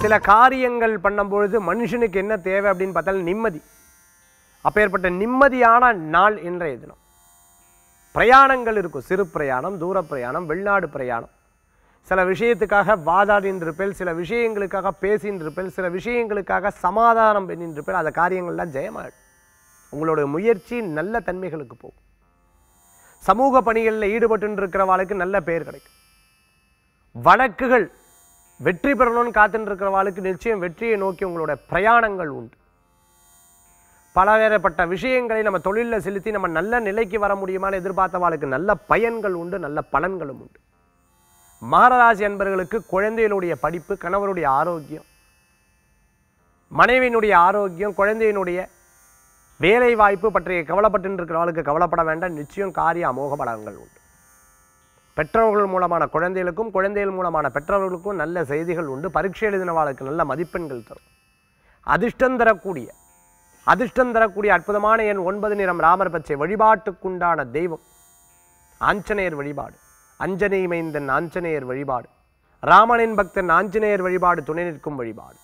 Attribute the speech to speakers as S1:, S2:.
S1: சில காரியங்கள் பண்ணும்பொழுது மனுஷனுக்கு என்ன தேவை அப்படின்னு பார்த்தால் நிம்மதி அப்பேற்பட்ட நிம்மதியான நாள் இன்றைய தினம் பிரயாணங்கள் இருக்கும் சிறு பிரயாணம் தூர பிரயாணம் வெளிநாடு பிரயாணம் சில விஷயத்துக்காக வாதாடின்னு இருப்பேன் சில விஷயங்களுக்காக பேசின்னு இருப்பேன் சில விஷயங்களுக்காக சமாதானம் பண்ணின்னு இருப்பேன் அந்த காரியங்கள்லாம் ஜெயமாயிடும் உங்களுடைய முயற்சி நல்ல தன்மைகளுக்கு போகும் சமூக பணிகளில் ஈடுபட்டு இருக்கிறவாளுக்கு நல்ல பேர் கிடைக்கும் வழக்குகள் வெற்றி பெறணும்னு காத்துட்டு இருக்கிறவாளுக்கு நிச்சயம் வெற்றியை நோக்கி உங்களோட பிரயாணங்கள் உண்டு பலவேறப்பட்ட விஷயங்களை நம்ம தொழிலில் செலுத்தி நம்ம நல்ல நிலைக்கு வர முடியுமான்னு எதிர்பார்த்தவாளுக்கு நல்ல பயன்கள் உண்டு நல்ல பலன்களும் உண்டு மகராசி அன்பர்களுக்கு குழந்தைகளுடைய படிப்பு கணவருடைய ஆரோக்கியம் மனைவியினுடைய ஆரோக்கியம் குழந்தையினுடைய வேலை வாய்ப்பு பற்றிய கவலைப்பட்டு இருக்கிறவர்களுக்கு கவலைப்பட வேண்டாம் நிச்சயம் காரிய அமோக பலன்கள் உண்டு பெற்றோர்கள் மூலமான குழந்தைகளுக்கும் குழந்தைகள் மூலமான பெற்றோர்களுக்கும் நல்ல செய்திகள் உண்டு பரீட்சை எழுதினவாளுக்கு நல்ல மதிப்பெண்கள் தரும் அதிர்ஷ்டம் தரக்கூடிய அதிர்ஷ்டம் தரக்கூடிய அற்புதமான எண் ஒன்பது நிறம் ராமர் பச்சை வழிபாட்டுக்குண்டான தெய்வம் ஆஞ்சநேயர் வழிபாடு அஞ்சனை மைந்தன் ஆஞ்சநேயர் வழிபாடு ராமனின் பக்தன் ஆஞ்சநேயர் வழிபாடு துணை நிற்கும் வழிபாடு